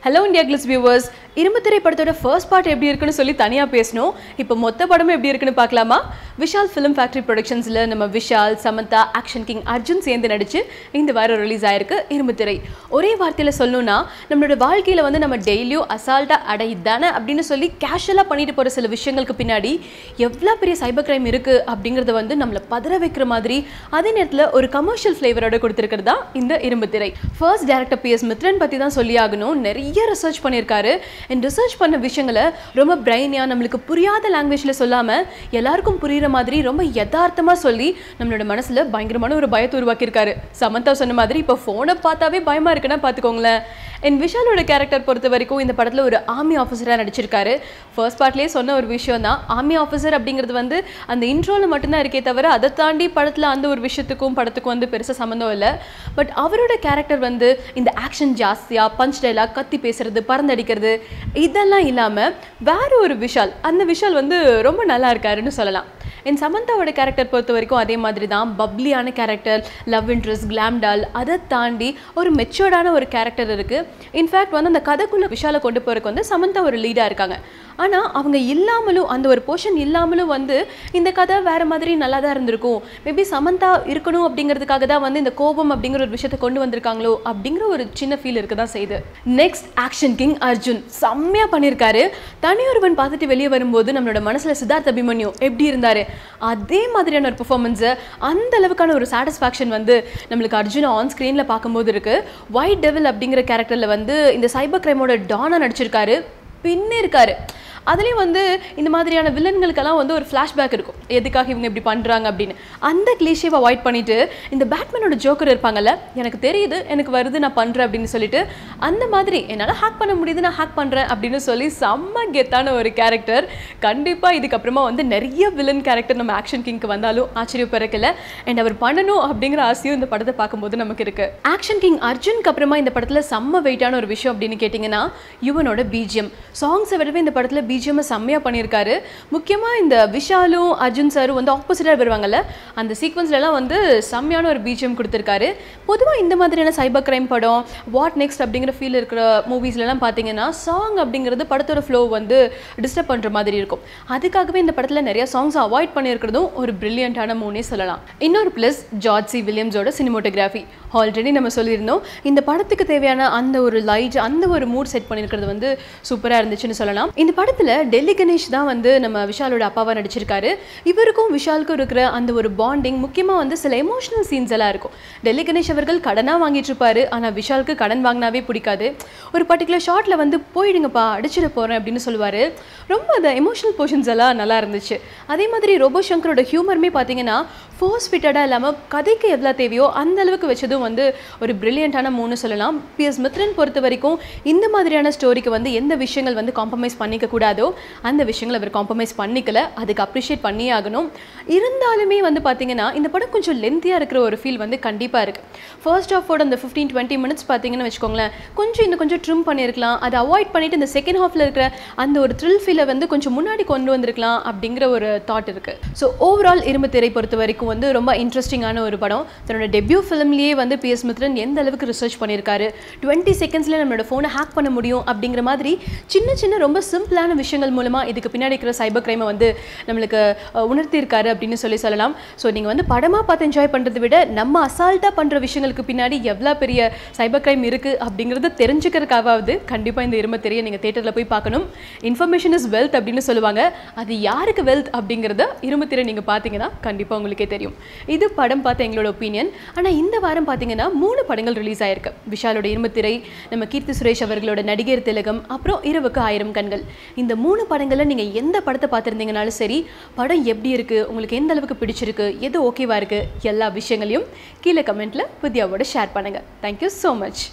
hello India Glitz viewers இரும்பு திரைப்படத்தோட first part எப்படி இருக்குன்னு சொல்லி தனியாக பேசணும் இப்போ மொத்த படமும் எப்படி இருக்குன்னு பார்க்கலாமா விஷால் ஃபிலிம் ஃபேக்ட்ரி ப்ரொடக்ஷன்ஸில் நம்ம விஷால் சமந்தா ஆக்ஷன் கிங் அர்ஜுன் சேர்ந்து நடிச்சு இந்த வாரம் ரிலீஸ் ஆயிருக்கு இரும்பு திரை ஒரே வார்த்தையில் சொல்லணும்னா நம்மளோட வாழ்க்கையில் வந்து நம்ம டெய்லியும் அசால்ட்டாக அடை இதானே அப்படின்னு சொல்லி கேஷுவலாக பண்ணிட்டு போகிற சில விஷயங்களுக்கு பின்னாடி எவ்வளோ பெரிய சைபர் கிரைம் இருக்குது அப்படிங்கிறத வந்து நம்மளை பதற வைக்கிற மாதிரி அதே நேரத்தில் ஒரு கமர்ஷியல் ஃப்ளேவரோட கொடுத்துருக்கிறது தான் இந்த Irumbu Thirai first director P S Mithran பற்றி தான் சொல்லி ஆகணும் நிறைய ரிசர்ச் பண்ணியிருக்காரு அண்ட் ரிசர்ச் பண்ண விஷயங்களை ரொம்ப பிரைனியாக நம்மளுக்கு புரியாத லாங்குவேஜில் சொல்லாமல் எல்லாருக்கும் புரியுற மாதிரி ரொம்ப யதார்த்தமாக சொல்லி நம்மளோட மனசில் பயங்கரமான ஒரு பயத்தை உருவாக்கியிருக்காரு சமந்தா சொன்ன மாதிரி இப்போ ஃபோனை பார்த்தாவே பயமாக இருக்குன்னா பார்த்துக்கோங்களேன் அண்ட் விஷாலோட கேரக்டர் பொறுத்த வரைக்கும் இந்த படத்தில் ஒரு ஆர்மி ஆஃபீஸராக நடிச்சிருக்காரு ஃபர்ஸ்ட் பார்ட்லேயே சொன்ன ஒரு விஷயம் தான் ஆர்மி ஆஃபீஸர் அப்படிங்கிறது வந்து அந்த இன்ட்ரோவில் மட்டும்தான் இருக்கே தவிர அதை தாண்டி படத்தில் அந்த ஒரு விஷயத்துக்கும் படத்துக்கும் வந்து பெருசாக சம்மந்தம் இல்லை பட் அவரோட கேரக்டர் வந்து இந்த ஆக்ஷன் ஜாஸ்தியாக பஞ்ச் டைலாக் கத்தி பேசுறது பறந்தடிக்கிறது இதெல்லாம் இல்லாமல் வேற ஒரு விஷால் அந்த விஷால் வந்து ரொம்ப நல்லா இருக்காருன்னு சொல்லலாம் என் சமந்தாவோட கேரக்டர் பொறுத்த வரைக்கும் அதே மாதிரி தான் பப்ளியான கேரக்டர் லவ் இன்ட்ரெஸ்ட் கிளாம்டால் அதை தாண்டி ஒரு மெச்சோர்டான ஒரு கேரக்டர் இருக்குது இன்ஃபேக்ட் வந்து அந்த கதைக்குள்ளே விஷாலை கொண்டு போகிறதுக்கு வந்து சமந்தா ஒரு லீடாக இருக்காங்க ஆனால் அவங்க இல்லாமலும் அந்த ஒரு போர்ஷன் இல்லாமலும் வந்து இந்த கதை வேறு மாதிரி நல்லா தான் இருந்திருக்கும் மேபி சமந்தா இருக்கணும் அப்படிங்கிறதுக்காக தான் வந்து இந்த கோபம் அப்படிங்கிற ஒரு விஷயத்தை கொண்டு வந்திருக்காங்களோ அப்படிங்கிற ஒரு சின்ன ஃபீல் இருக்க தான் செய்யுது நெக்ஸ்ட் ஆக்ஷன் கிங் அர்ஜுன் செம்மையாக பண்ணியிருக்காரு தனியொருவன் பார்த்துட்டு வெளியே வரும்போது நம்மளோட மனசில் சித்தார்த் அபிமன்யு எப்படி இருந்தார் அதே மாதிரியான ஒரு பெர்ஃபார்மன்ஸை அந்த அளவுக்கான ஒரு சாட்டிஸ்ஃபேக்ஷன் வந்து நம்மளுக்கு அர்ஜுன் ஆன் ஸ்க்ரீனில் பார்க்கும்போது இருக்குது ஒயிட் டெவில் அப்படிங்கிற கேரக்டரில் வந்து இந்த சைபர் கிரைமோட டானாக நடிச்சிருக்காரு பின்னே இருக்காரு அதுலேயும் வந்து இந்த மாதிரியான வில்லன்களுக்கெல்லாம் வந்து ஒரு ஃப்ளாஷ்பேக் இருக்கும் எதுக்காக இவங்க இப்படி பண்ணுறாங்க அப்படின்னு அந்த கிளீஷேவை அவாய்ட் பண்ணிட்டு இந்த பேட்மேனோட ஜோக்கர் இருப்பாங்கல்ல எனக்கு தெரியுது எனக்கு வருது நான் பண்ணுறேன் அப்படின்னு சொல்லிட்டு அந்த மாதிரி என்னால் ஹேக் பண்ண முடியுது நான் ஹேக் பண்ணுறேன் அப்படின்னு சொல்லி செம்ம கெத்தான ஒரு கேரக்டர் கண்டிப்பாக இதுக்கப்புறமா வந்து நிறைய வில்லன் கேரக்டர் நம்ம ஆக்ஷன் கிங்க்கு வந்தாலும் ஆச்சரியப்பிறக்கல அண்ட் அவர் பண்ணணும் அப்படிங்கிற ஆசையும் இந்த படத்தை பார்க்கும்போது நமக்கு இருக்கு ஆக்ஷன் கிங் அர்ஜுனுக்கு அப்புறமா இந்த படத்தில் செம்ம வெயிட்டான ஒரு விஷயம் அப்படின்னு கேட்டிங்கன்னா யுவனோட பிஜிஎம் சாங்ஸை விடவே இந்த படத்தில் பிஜிஎம் செம்மையாக பண்ணியிருக்காரு முக்கியமாக இந்த விஷாலும் அர்ஜுன் சாரும் வந்து ஆப்போசிட்டாக வருவாங்கல்ல அந்த சீக்வன்ஸ்லலாம் வந்து செம்மையான ஒரு பிஜிஎம் கொடுத்துருக்காரு பொதுவாக இந்த மாதிரியான சைபர் கிரைம் படம் வாட் நெக்ஸ்ட் அப்படிங்கிற ஃபீல் இருக்கிற மூவிஸ்லலாம் பார்த்தீங்கன்னா சாங் அப்படிங்கிறது படத்தோட ஃப்ளோ வந்து டிஸ்டர்ப் பண்ணுற மாதிரி இருக்கும் அதுக்காகவே இந்த படத்தில் நிறைய சாங்ஸ் அவாய்ட் பண்ணியிருக்கிறதும் ஒரு பிரில்லியண்ட்டான மூனே சொல்லலாம் இன்னொரு ப்ளஸ் ஜார்ஜ் சி வில்லியம்ஸோட சினிமோட்டோகிராஃபி ஆல்ரெடி நம்ம சொல்லியிருந்தோம் இந்த படத்துக்கு தேவையான அந்த ஒரு லைட் அந்த ஒரு மூட் செட் பண்ணியிருக்கிறது வந்து சூப்பராக இருந்துச்சுன்னு சொல்லலாம் இந்த படத்தில் டெல்லி கணேஷ் தான் வந்து நம்ம விஷாலோட அப்பாவாக நடிச்சிருக்காரு இவருக்கும் விஷாலுக்கும் இருக்கிற அந்த ஒரு பாண்டிங் முக்கியமாக வந்து சில எமோஷனல் சீன்ஸ் எல்லாம் இருக்கும் டெல்லி கணேஷ் அவர்கள் கடனாக வாங்கிட்டு இருப்பாரு ஆனால் விஷாலுக்கு கடன் வாங்கினாவே பிடிக்காது ஒரு பர்டிகுலர் ஷார்ட்டில் வந்து போயிடுங்கப்பா அடிச்சிட போகிறேன் அப்படின்னு சொல்லுவார் ரொம்ப அந்த எமோஷனல் போர்ஷன்ஸ் எல்லாம் நல்லா இருந்துச்சு அதே மாதிரி ரோபோ சங்கரோட ஹியூமருமே பார்த்தீங்கன்னா ஃபோர்ஸ் ஃபிட்டடாக இல்லாமல் கதைக்கு எவ்வளோ தேவையோ அந்த அளவுக்கு வச்சதும் வந்து ஒரு பிரில்லியண்ட்டான மூணு சொல்லலாம் பிஎஸ் மித்ரன் பொறுத்த வரைக்கும் இந்த மாதிரியான ஸ்டோரிக்கு வந்து எந்த விஷயங்கள் வந்து காம்ப்ரமைஸ் பண்ணிக்க கூடாதோ அந்த விஷயங்களை அவர் காம்ப்ரமைஸ் பண்ணிக்கல அதுக்கு அப்ரிஷியேட் பண்ணியே ஆகணும் இருந்தாலுமே வந்து பார்த்தீங்கன்னா இந்த படம் கொஞ்சம் லென்த்தியாக இருக்கிற ஒரு ஃபீல் வந்து கண்டிப்பாக இருக்குது ஃபர்ஸ்ட் ஆஃபோட அந்த ஃபிஃப்டீன் டுவெண்ட்டி மினிட்ஸ் பார்த்தீங்கன்னு வச்சுக்கோங்களேன் கொஞ்சம் இன்னும் கொஞ்சம் ட்ரிம் பண்ணியிருக்கலாம் அதை அவாய்ட் பண்ணிட்டு இந்த செகண்ட் ஹாஃபில் இருக்கிற அந்த ஒரு த்ரில் ஃபீலை வந்து கொஞ்சம் முன்னாடி கொண்டு வந்திருக்கலாம் அப்படிங்கிற ஒரு தாட் இருக்குது ஸோ ஓவரால் இரும்பு திரை பொறுத்த வரைக்கும் வந்து ரொம்ப இன்ட்ரெஸ்டிங்கான ஒரு படம் தன்னோட டெபியூ ஃபிலிம்லேயே வந்து பி எஸ் மித்ரன் எந்த அளவுக்கு ரிசர்ச் பண்ணியிருக்காரு டுவெண்ட்டி செகண்ட்ஸில் நம்மளோட ஃபோனை ஹேக் பண்ண முடியும் அப்படிங்கிற மாதிரி சின்ன சின்ன ரொம்ப சிம்பிளான விஷயங்கள் மூலமாக இதுக்கு பின்னாடி இருக்கிற சைபர் கிரைமை வந்து நம்மளுக்கு அஹ், உணர்த்தியிருக்காரு அப்படின்னு சொல்லி சொல்லலாம் ஸோ நீங்கள் வந்து படமாக பார்த்து என்ஜாய் பண்ணுறதை விட நம்ம அசால்ட்டாக பண்ணுற விஷயங்களுக்கு பின்னாடி எவ்வளோ பெரிய சைபர் கிரைம் இருக்குது அப்படிங்கிறத தெரிஞ்சுக்கிறதுக்காவது கண்டிப்பாக இந்த இரும்பு தெரிய நீங்கள் தேட்டரில் போய் பார்க்கணும் இன்ஃபர்மேஷன் இஸ் வெல்த் அப்படின்னு சொல்லுவாங்க அது யாருக்கு வெல்த் அப்படிங்கிறத இரும்பு திரை நீங்கள் பார்த்தீங்கன்னா கண்டிப்பாக உங்களுக்கே தெரியும் இது படம் பார்த்த எங்களோட ஒப்பீனியன் ஆனால் இந்த வாரம் பார்த்தீங்கன்னா மூணு படங்கள் ரிலீஸ் ஆயிருக்கு விஷாலோட இரும்பு திரை நம்ம கீர்த்தி சுரேஷ் அவர்களோட நடிகர் திலகம் அப்புறம் இரவுக்கு ஆயிரம் கண்கள் இந்த மூணு படங்களில் நீங்கள் எந்த படத்தை பார்த்துருந்தீங்கனாலும் சரி படம் எப்படி இருக்குது உங்களுக்கு எந்த அளவுக்கு பிடிச்சிருக்கு எது ஓகேவா இருக்குது எல்லா விஷயங்களையும் கீழே கமெண்ட்டில் வித்யாவோட ஷேர் பண்ணுங்கள் தேங்க்யூ ஸோ மச்